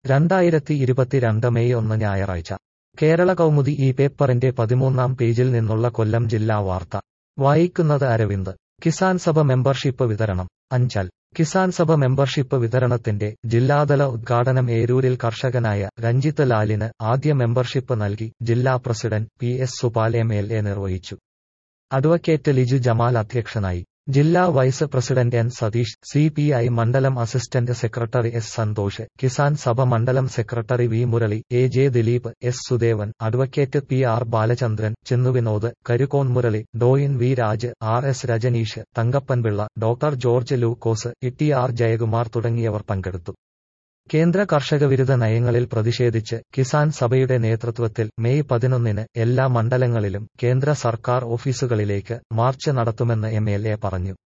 രണ്ടായിരത്തി ഇരുപത്തിരണ്ട് മെയ് ഒന്ന് ഞായറാഴ്ച കേരള കൗമുദി ഈ പേപ്പറിന്റെ പതിമൂന്നാം പേജിൽ നിന്നുള്ള കൊല്ലം ജില്ലാ വാർത്ത വായിക്കുന്നത് അരവിന്ദ് കിസാൻ സഭ മെമ്പർഷിപ്പ് വിതരണം അഞ്ചൽ കിസാൻ സഭ മെമ്പർഷിപ്പ് വിതരണത്തിന്റെ ജില്ലാതല ഉദ്ഘാടനം ഏരൂരിൽ കർഷകനായ രഞ്ജിത്ത് ലാലിന് ആദ്യ മെമ്പർഷിപ്പ് നൽകി ജില്ലാ president P S Supal M L A നിർവഹിച്ചു അഡ്വക്കേറ്റ് ലിജു ജമാൽ അധ്യക്ഷനായി ജില്ലാ vice president N Satheesh C P I മണ്ഡലം assistant secretary S Santhosh Kisan Sabha മണ്ഡലം secretary V Murali A J Dileep S Sudevan advocate P R Balachandran ചെന്നുവിനോദ് കരുക്കോൺ മുരളി ഡോയിൻ V Raj R S Rajaneesh Thankappanpillai doctor George Lukose E R Jayakumar തുടങ്ങിയവർ പങ്കെടുത്തു കേന്ദ്ര കർഷക വിരുദ്ധ നയങ്ങളിൽ പ്രതിഷേധിച്ച് കിസാൻ സഭയുടെ നേതൃത്വത്തിൽ മെയ് പതിനൊന്നിന് എല്ലാ മണ്ഡലങ്ങളിലും കേന്ദ്ര സർക്കാർ ഓഫീസുകളിലേക്ക് മാർച്ച് നടത്തുമെന്ന് എം പറഞ്ഞു